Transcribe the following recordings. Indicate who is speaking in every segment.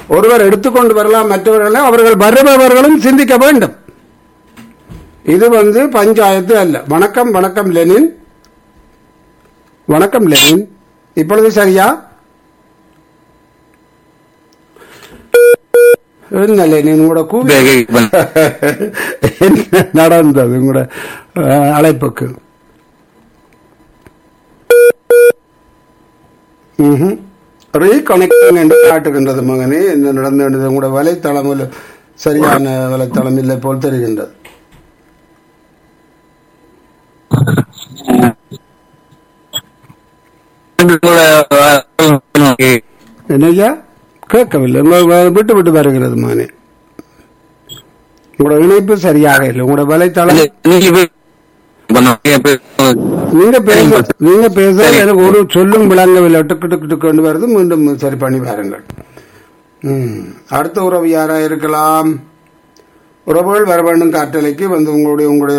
Speaker 1: ஒருவர் எடுத்துக்கொண்டு வரலாம் மற்றவர்களை அவர்கள் வருபவர்களும் சிந்திக்க வேண்டும் இது வந்து பஞ்சாயத்து அல்ல வணக்கம் வணக்கம் லெனின் வணக்கம் லெனின் இப்பொழுது சரியா என்ன லெனின் உங்களோட கூவி என்ன நடந்தது உங்களோட அஹ், அழைப்புக்கு ரீகனெக்டிங் என்று காட்டுகின்றது மகனே என்ன நடந்தது உங்களோட வலைத்தளம் இல்ல- சரியான வலைத்தளம் இல்லை போல் தெரிகின்றது என்னய்யா கேட்கவில்லை உங்க- விட்டு விட்டு வருகிறது மகனே உங்களோட இணைப்பு சரியாக இல்லை உங்களோட வலைத்தளம் நீங்க பேச நீங்க பேச எனக்கு ஒரு சொல்லும் விளங்கவில்லை டிக்கு டிக்கு டிக்கு கொண்டு வருது மீண்டும் சரி பண்ணி பாருங்கள் ம். அடுத்த உறவு யாரா இருக்கலாம் உறவுகள் வர வேண்டும் காற்றலைக்கு வந்து உங்களுடைய உங்களுடைய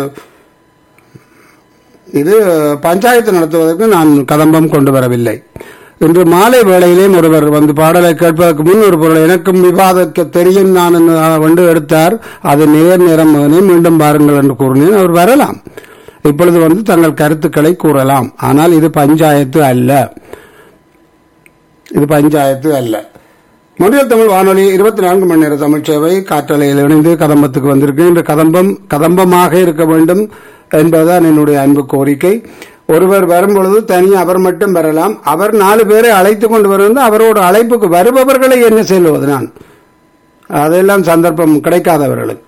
Speaker 1: இது பஞ்சாயத்து நடத்துவதற்கு நான் கதம்பம் கொண்டு வரவில்லை இன்று மாலை வேளையிலேயும் ஒருவர் வந்து பாடலை கேட்பதற்கு முன் ஒரு பொருள் எனக்கும் விவாதக்க தெரியும் நான் என்று வந்து எடுத்தார் அது நேர் நேரம் மகனே மீண்டும் பாருங்கள் என்று கூறினேன் அவர் வரலாம் இப்பொழுது வந்து தங்கள் கருத்துக்களை கூறலாம் ஆனால் இது பஞ்சாயத்து அல்ல இது பஞ்சாயத்து அல்ல மொழியல் தமிழ் வானொலி இருபத்தி நான்கு மணி நேர தமிழ் சேவை காற்றலையில் இணைந்து கதம்பத்துக்கு வந்திருக்கு இந்த கதம்பம் கதம்பமாக இருக்க வேண்டும் என்பதுதான் என்னுடைய அன்பு கோரிக்கை ஒருவர் வரும்பொழுது தனி அவர் மட்டும் வரலாம் அவர் நாலு பேரை அழைத்து கொண்டு வருவது அவரோட அழைப்புக்கு வருபவர்களை என்ன செல்வது நான் அதெல்லாம் சந்தர்ப்பம் கிடைக்காதவர்களுக்கு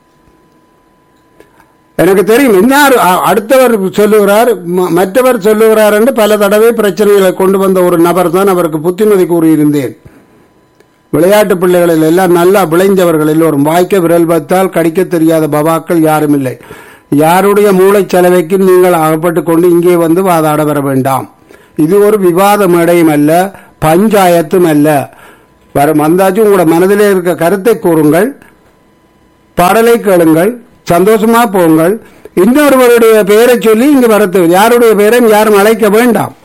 Speaker 1: எனக்கு தெரியும் இன்னார் அ- அடுத்தவர் சொல்லுகிறார் ம- மற்றவர் சொல்லுகிறார் என்று பல தடவை பிரச்சனைகளை கொண்டு வந்த ஒரு நபர் தான் அவருக்கு புத்திமதி கூறியிருந்தேன் விளையாட்டு பிள்ளைகளில் எல்லாம் நல்லா விளைஞ்சவர்கள் எல்லோரும் வாய்க்க விரல் பார்த்தால் கடிக்க தெரியாத பபாக்கள் யாரும் இல்லை யாருடைய மூளைச் செலவைக்கு நீங்கள் அகப்பட்டுக் கொண்டு இங்கே வந்து வாதாட வர வேண்டாம் இது ஒரு விவாத மேடையும் அல்ல பஞ்சாயத்தும் அல்ல வரும் வந்தாச்சும் உங்களோட மனதிலே இருக்க கருத்தை கூறுங்கள் பாடலை கேளுங்கள் சந்தோஷமா போங்கள் இன்னொருவருடைய பெயரை சொல்லி இங்கு வரத்து யாருடைய பெயரையும் யாரும் அழைக்க வேண்டாம்